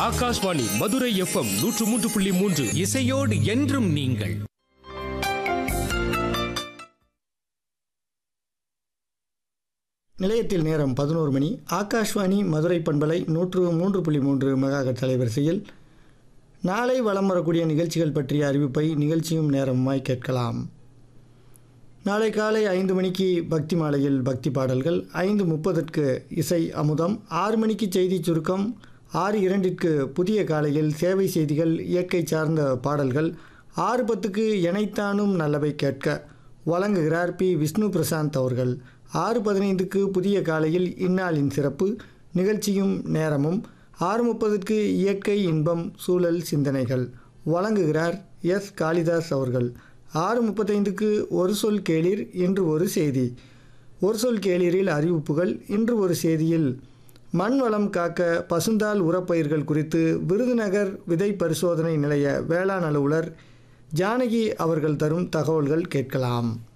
Akashvani Madurai FM நூற்று மூன்று புள்ளி மூன்று இசையோடு என்றும் நீங்கள் நிலையத்தில் நேரம் பதினோரு மணி ஆகாஷ்வாணி மதுரை பண்பலை நூற்று மூன்று புள்ளி மூன்று மெகாஹெர்ட்ஸ் அலைவரிசையில் நாளை வலம் வரக்கூடிய நிகழ்ச்சிகள் பற்றிய அறிவிப்பை நிகழ்ச்சியும் நேரமாய் கேட்கலாம் நாளை காலை ஐந்து மணிக்கு பக்தி மாலையில் பக்தி பாடல்கள் ஐந்து முப்பதற்கு இசை அமுதம் ஆறு மணிக்கு செய்தி சுருக்கம் ஆறு இரண்டிற்கு புதிய காலையில் சேவை செய்திகள் இயற்கை சார்ந்த பாடல்கள் ஆறு பத்துக்கு எனைத்தானும் நல்லவை கேட்க வழங்குகிறார் பி விஷ்ணு பிரசாந்த் அவர்கள் ஆறு பதினைந்துக்கு புதிய காலையில் இந்நாளின் சிறப்பு நிகழ்ச்சியும் நேரமும் ஆறு முப்பதுக்கு இயற்கை இன்பம் சூழல் சிந்தனைகள் வழங்குகிறார் எஸ் காளிதாஸ் அவர்கள் ஆறு முப்பத்தைந்துக்கு ஒரு சொல் கேளீர் இன்று ஒரு செய்தி ஒரு சொல் கேளீரில் அறிவிப்புகள் இன்று ஒரு செய்தியில் மண் வளம் காக்க பசுந்தால் உரப்பயிர்கள் குறித்து விருதுநகர் விதை பரிசோதனை நிலைய வேளாண் அலுவலர் ஜானகி அவர்கள் தரும் தகவல்கள் கேட்கலாம்